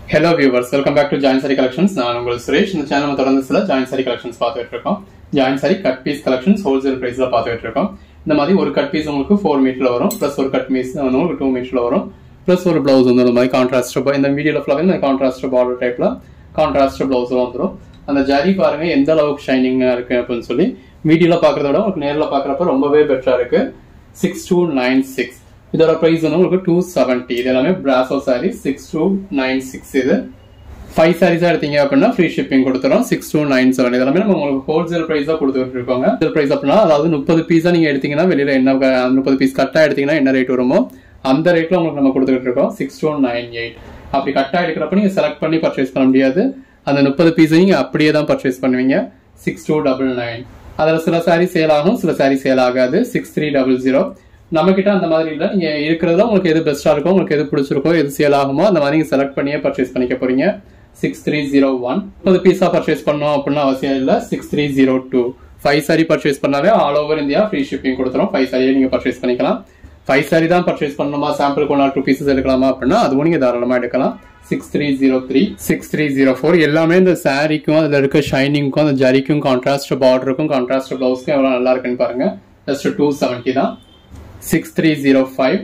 hello viewers welcome back to join sari collections நான் உங்கள் சுரேஷ் இந்த சேனல் தொடர்ந்து சில ஜாயின் சாரி கலெக்ஷன்ஸ் பார்த்துட்டு இருக்கோம் join sari cut piece collections wholesale பிரைஸ்ல பார்த்துட்டு இருக்கோம் இந்த மாதிரி ஒரு கட் பீஸ் உங்களுக்கு ஃபோர் மீட்டர்ல வரும் ப்ளஸ் ஒரு கட் பீஸ் வந்து உங்களுக்கு டூ மீட்டர்ல வரும் ப்ளஸ் ஒரு பிளவுஸ் வந்து இந்த மாதிரி கான்ட்ராஸ்ட் இந்த வீடியோல ஃபுல்லாக இந்த கான்ட்ராஸ்ட் பார்டர் டைப்ல கான்ட்ராஸ்ட் பிளவுஸ் வந்துடும் அந்த ஜரி பாருங்க எந்த அளவுக்கு ஷைனிங்கா இருக்கு அப்படின்னு சொல்லி வீடியோல பாக்குறத விட உங்களுக்கு நேர்ல பாக்குறப்ப ரொம்பவே பெட்டரா இருக்கு சிக்ஸ் டூ நைன் சிக்ஸ் இதோட பிரைஸ் வந்து உங்களுக்கு டூ செவன்ட்டி இது எல்லாமே brasso sari six two nine six இது ஃபைவ் சாரீஸா எடுத்தீங்க அப்படின்னா ஃப்ரீ ஷிப்பிங் கொடுத்துரும் சிக்ஸ் டூ நைன் செவன் இதெல்லாமே நம்ம உங்களுக்கு ஹோல்சேல் பிரைஸ் தான் கொடுத்துட்டு இருக்கோங்க ஹோல்சேல் பிரைஸ் அப்படின்னா அதாவது முப்பது பீஸா நீங்க எடுத்தீங்கன்னா வெளியில என்ன முப்பது பீஸ் கட்டா எடுத்தீங்கன்னா என்ன ரேட் வருமோ அந்த ரேட்ல உங்களுக்கு நம்ம கொடுத்துட்டு இருக்கோம் சிக்ஸ் டூ நைன் எயிட் அப்படி கட்டா எடுக்கிறப்ப நீங்க செலக்ட் பண்ணி பர்ச்சேஸ் பண்ண முடியாது அந்த முப்பது பீஸ் நீங்க அப்படியே தான் பர்ச்சேஸ் பண்ணுவீங்க சிக்ஸ் டூ டபுள் நைன் அதுல சில சாரி சேல் ஆகும் சில சாரி சேல் ஆகாது சிக்ஸ் த்ரீ டபுள் ஜீரோ நம்ம கிட்ட அந்த மாதிரி இல்ல நீங்க இருக்கிறதுல உங்களுக்கு எது பெஸ்டா இருக்கோ உங்களுக்கு எது பிடிச்சிருக்கோ எது சேல் ஆகுமோ அந்த மாதிரி நீங்க செலக்ட் பண்ணியே பர்ச்சேஸ் பண்ணிக்க போறீங்க சிக்ஸ் த்ரீ ஜீரோ ஒன் முப்பது பீஸா பர்ச்சேஸ் பண்ணோம் அப்படின்னு அவசியம் இல்ல six three zero two five sari purchase பண்ணாலே all over India free shipping கொடுத்துரும் ஃபைவ் சாரியை நீங்க பர்ச்சேஸ் பண்ணிக்கலாம் ஃபைவ் சாரி தான் பர்ச்சேஸ் பண்ணணுமா sample one or two pieces எடுக்கலாமா அப்படின்னா அதுவும் நீங்க தாராளமா எடுக்கலாம் six three zero three six three zero four எல்லாமே இந்த சாரிக்கும் அதுல இருக்க ஷைனிங்க்கும் அந்த ஜரிக்கும் கான்ட்ராஸ்ட் பார்டருக்கும் கான்ட்ராஸ்ட் பிளவுஸ்க்கும் எவ்வளவு நல்லா இருக்குன்னு பாருங்க ஜஸ்ட் டூ செவன்ட்டி தான் six three zero five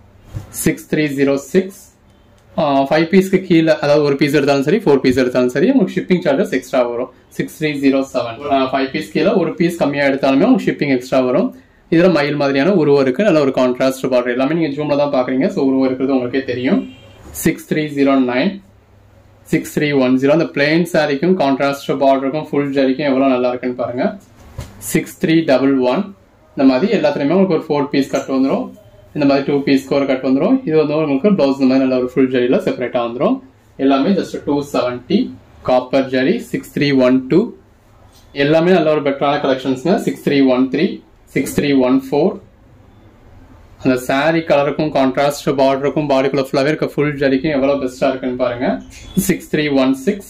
six three zero six five பீஸ்க்கு கீழே அதாவது ஒரு பீஸ் எடுத்தாலும் சரி ஃபோர் பீஸ் எடுத்தாலும் சரி உங்களுக்கு ஷிப்பிங் சார்ஜஸ் எக்ஸ்ட்ரா வரும் six three zero seven five piece கீழே ஒரு பீஸ் கம்மியாக எடுத்தாலுமே உங்களுக்கு ஷிப்பிங் எக்ஸ்ட்ரா வரும் இதில் மயில் மாதிரியான உருவம் இருக்கு நல்ல ஒரு கான்ட்ராஸ்ட் பார்டர் எல்லாமே நீங்கள் ஜூமில் தான் பார்க்குறீங்க ஸோ உருவம் இருக்கிறது உங்களுக்கே தெரியும் six three zero nine six three one zero அந்த பிளெயின் சாரிக்கும் கான்ட்ராஸ்ட் பார்டருக்கும் ஃபுல் ஜரிக்கும் எவ்வளோ நல்லா இருக்குன்னு பாருங்க சிக்ஸ் த்ரீ டபுள் ஒன் இந்த மாதிரி எல்லாத்துலேயுமே உங்களுக்கு ஒரு ஃபோர் பீஸ் கட் வந்துடும் இந்த மாதிரி டூ பீஸ்க்கு ஒரு கட் வந்துடும் இது வந்து உங்களுக்கு ப்ளவுஸ் இந்த மாதிரி நல்ல ஒரு ஃபுல் ஜரியில் செப்பரேட்டாக வந்துடும் எல்லாமே just two seventy copper zari six three one two எல்லாமே நல்ல ஒரு பெட்டரான கலெக்ஷன்ஸ்ங்க six three one three six three one four அந்த சாரி கலருக்கும் கான்ட்ராஸ்ட் பார்டருக்கும் பாடிக்குள்ள ஃபுல்லாகவே இருக்க ஃபுல் ஜரிக்கும் எவ்வளோ பெஸ்ட்டாக இருக்குன்னு பாருங்க six three one six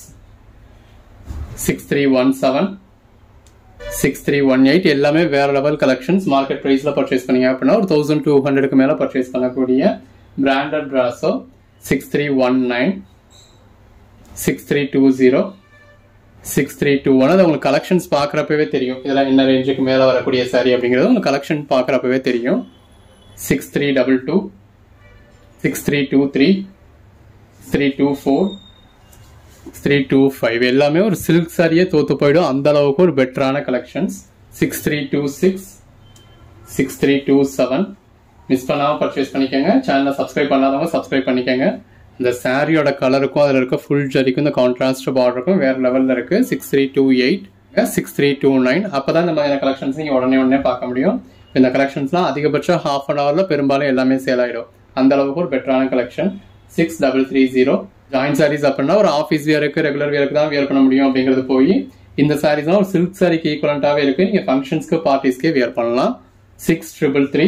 six three one seven six three one eight எல்லாமே வேற லெவல் கலெக்ஷன்ஸ் மார்க்கெட் ப்ரைஸ்ல பர்ச்சேஸ் பண்ணீங்க அப்படின்னா ஒரு தௌசண்ட் டூ ஹண்ட்ரடுக்கு மேல பர்ச்சேஸ் பண்ணக்கூடிய branded brasso six three one nine six three two zero six three two one அது உங்களுக்கு கலெக்ஷன்ஸ் பார்க்குறப்பவே தெரியும் இதெல்லாம் என்ன ரேஞ்சுக்கு மேலே வரக்கூடிய சாரி அப்படிங்கிறது உங்களுக்கு கலெக்ஷன் பார்க்குறப்பவே தெரியும் six three double two six three two three three two four three two five எல்லாமே ஒரு சில்க் சாரியே தோத்து போயிடும் அந்த அளவுக்கு ஒரு பெட்டரான collections six three two six six three two seven miss பண்ணாமல் பர்ச்சேஸ் பண்ணிக்கோங்க சேனலை சப்ஸ்கிரைப் பண்ணாதவங்க சப்ஸ்கிரைப் பண்ணிக்கோங்க இந்த சாரியோட கலருக்கும் அதில் இருக்க ஃபுல் ஜரிக்கும் இந்த கான்ட்ராஸ்ட் பார்டருக்கும் வேற லெவலில் இருக்கு six three two eight six three two nine அப்போ தான் இந்த மாதிரியான கலெக்ஷன்ஸ் நீங்கள் உடனே உடனே பார்க்க முடியும் இந்த கலெக்ஷன்ஸ்லாம் அதிகபட்சம் ஹாஃப் அன் ஹவரில் பெரும்பாலும் எல்லாமே சேல் ஆகிடும் அந்த அளவுக்கு ஒரு பெட்டரான collection six double three zero join saris அப்படின்னா ஒரு ஆஃபீஸ் வியருக்கு ரெகுலர் வியருக்கு தான் வியர் பண்ண முடியும் அப்படிங்கிறது போய் இந்த சாரீஸ்லாம் ஒரு சில்க் சாரிக்கு ஈக்குவலண்டாகவே இருக்கு நீங்கள் ஃபங்க்ஷன்ஸ்க்கு பார்ட்டிஸ்க்கே வியர் பண்ணலாம் six triple three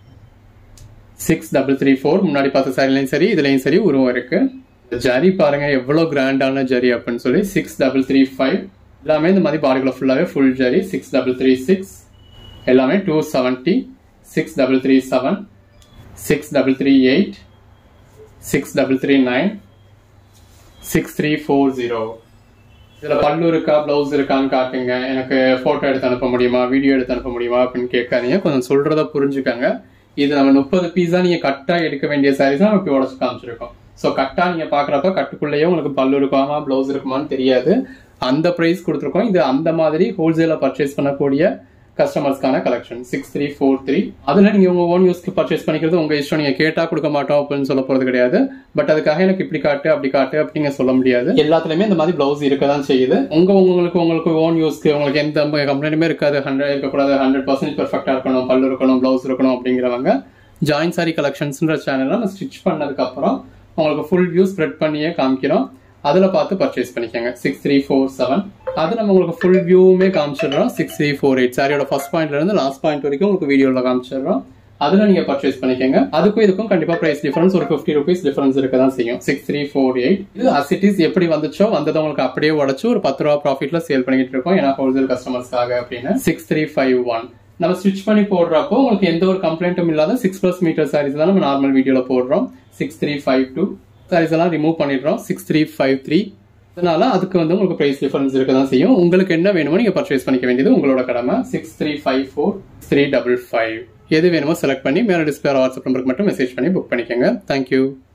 six double three four முன்னாடி பார்த்த சாரிலையும் சரி இதுலையும் சரி உருவம் இருக்கு ஜரி பாருங்க எவ்வளோ கிராண்டான ஜரி அப்படின்னு சொல்லி சிக்ஸ் டபுள் த்ரீ ஃபைவ் எல்லாமே இந்த மாதிரி பாடிக்குள்ள ஃபுல்லாகவே full zari six double three six எல்லாமே two seventy six double three seven six double three eight six double three nine six three four zero இதில் பல்லு இருக்கா ப்ளவுஸ் இருக்கான்னு காட்டுங்க எனக்கு ஃபோட்டோ எடுத்து அனுப்ப முடியுமா வீடியோ எடுத்து அனுப்ப முடியுமா அப்படின்னு கேட்காதீங்க கொஞ்சம் சொல்கிறத புரிஞ்சுக்கங்க இது நம்ம முப்பது பீஸா நீங்கள் கட்டாக எடுக்க வேண்டிய சாரீஸ் தான் நமக்கு உடச்சு காமிச்சிருக்கோம் ஸோ கட்டாக நீங்கள் பார்க்குறப்ப கட்டுக்குள்ளேயே உங்களுக்கு பல்லு இருக்குமா ப்ளவுஸ் இருக்குமான்னு தெரியாது அந்த ப்ரைஸ் கொடுத்துருக்கோம் இது அந்த மாதிரி ஹோல்சேலில் பர்ச்சேஸ் பண்ணக்கூடிய கஸ்டமர்ஸ்க்கான collection six three four three அதில் நீங்கள் உங்கள் ஓன் யூஸ்க்கு பர்ச்சேஸ் பண்ணிக்கிறது உங்கள் இஷ்டம் நீங்கள் கேட்டால் கொடுக்க மாட்டோம் அப்படின்னு சொல்ல போகிறது கிடையாது பட் அதுக்காக எனக்கு இப்படி காட்டு அப்படி காட்டு அப்படிங்க சொல்ல முடியாது எல்லாத்துலேயுமே இந்த மாதிரி ப்ளவுஸ் இருக்க தான் செய்யுது உங்கள் உங்களுக்கு உங்களுக்கு ஓன் யூஸ்க்கு உங்களுக்கு எந்த கம்ப்ளைண்ட்டுமே இருக்காது ஹண்ட்ரட் இருக்கக்கூடாது ஹண்ட்ரட் பர்சன்ட் பெர்ஃபெக்டாக இருக்கணும் பல்லு இருக்கணும் ப்ளவுஸ் இருக்கணும் அப்படிங்கிறவங்க ஜாயின் சாரி கலெக்ஷன்ஸ்ன்ற சேனலில் நம்ம ஸ்டிச் பண்ணதுக்கப்புறம் உங்களுக்கு ஃபுல் வியூ ஸ்ப்ரெட் பண்ணியே காமிக்கிறோம் அதில் பார்த்து பர்ச்சேஸ் பண்ணிக்கோங்க சிக்ஸ் த்ரீ ஃபோர் செவன் அது நம்ம உங்களுக்கு ஃபுல் வியூவுமே காமிச்சிடுறோம் சிக்ஸ் த்ரீ ஃபோர் எயிட் சாரியோட ஃபர்ஸ்ட் பாயிண்ட்ல இருந்து லாஸ்ட் பாயிண்ட் வரைக்கும் உங்களுக்கு வீடியோவில் காமிச்சிடுறோம் அதில் நீங்கள் பர்ச்சேஸ் பண்ணிக்கோங்க அதுக்கும் இதுக்கும் கண்டிப்பாக ப்ரைஸ் டிஃபரன்ஸ் ஒரு ஃபிஃப்டி ருபீஸ் டிஃபரன்ஸ் இருக்க தான் செய்யும் சிக்ஸ் த்ரீ ஃபோர் எயிட் இது அசிட்டிஸ் எப்படி வந்துச்சோ வந்ததை உங்களுக்கு அப்படியே உடச்சு ஒரு பத்து ரூபா ப்ராஃபிட்ல சேல் பண்ணிட்டு இருக்கோம் ஏன்னா ஹோல்சேல் கஸ்டமர்ஸ்க்காக அப்படின்னு சிக்ஸ் த்ரீ ஃபைவ் ஒன் நம்ம ஸ்டிச் பண்ணி போடுறப்போ உங்களுக்கு எந்த ஒரு கம்ப்ளைண்ட்டும் இல்லாத சிக்ஸ் பிளஸ் மீட்டர் சாரீஸ் தான் நம்ம நார்மல் வீடியோல போடுறோம் six three five two sarees எல்லாம் ரிமூவ் பண்ணிடுறோம் சிக்ஸ் த்ரீ ஃபைவ் த்ரீ அதனால அதுக்கு வந்து உங்களுக்கு பிரைஸ் டிஃபரன்ஸ் இருக்க தான் செய்யும் உங்களுக்கு என்ன வேணுமோ நீங்க பர்ச்சேஸ் பண்ணிக்க வேண்டியது உங்களோட கடமை six three five four three double five எது வேணுமோ செலக்ட் பண்ணி மேலே டிஸ்பிளே வாட்ஸ்அப் நம்பருக்கு மட்டும் மெசேஜ் பண்ணி புக் பண்ணிக்கோங்க தேங்க்யூ